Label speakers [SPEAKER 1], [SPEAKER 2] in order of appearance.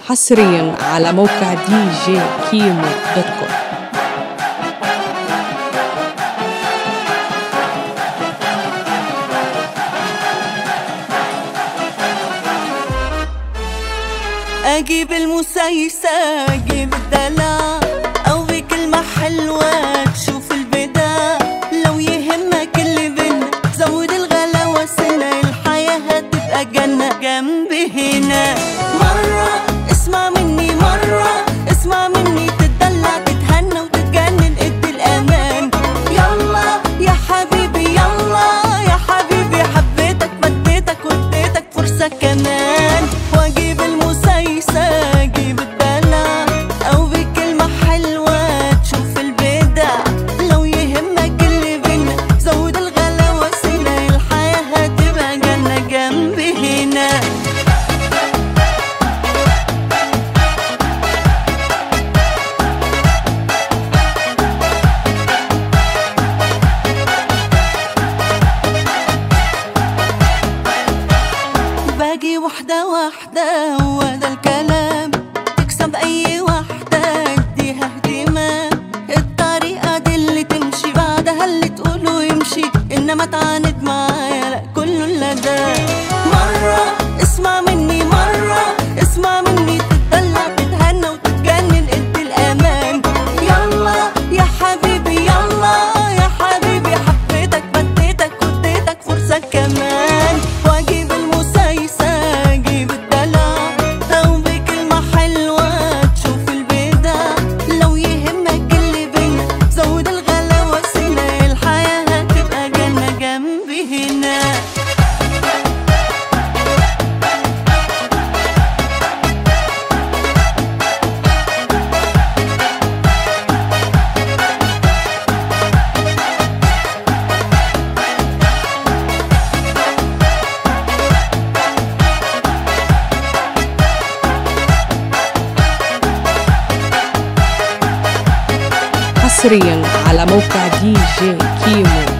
[SPEAKER 1] حصريا على موقع دي جي كيمو دوت كوم
[SPEAKER 2] اجيب المسيسة اجيب الدلع او بكلمة حلوة تشوف البداع لو يهمك اللي بينا زود الغلاوة سنة الحياة هتبقى جنة جنبي هنا مرة اسمع مني مرة اسمع مني تتدلع تتهنى وتتجنن ادي الامان يلا يا حبيبي يلا يا حبيبي حبيتك مديتك واديتك فرصة كمان واجيب المسيسة اجيب الدلع او بكلمة حلوة تشوف البدع لو يهمك اللي بينا زود الغلاوة سنة الحياة هتبقى جنة جنبي هنا باجي واحدة واحدة وده الكلام تكسب أي واحدة اديها اهتمام الطريقة دي اللي تمشي بعدها اللي تقوله يمشي إنما تعاند معايا لا كله إلا ده مرة اسمع مني مرة اسمع مني تتدلع تتهنى وتتجنن ادي الأمان يلا يا حبيبي يلا يا حبيبي حبيتك بديتك واديتك فرصة كمان واجيب المسيسة اجيب الدلع او بكلمة حلوة تشوف البدع لو يهمك اللي بينا زود الغلاوة سنة الحياة هتبقى جنة جنبي هنا
[SPEAKER 1] حصريا على موقع دي جي كيمو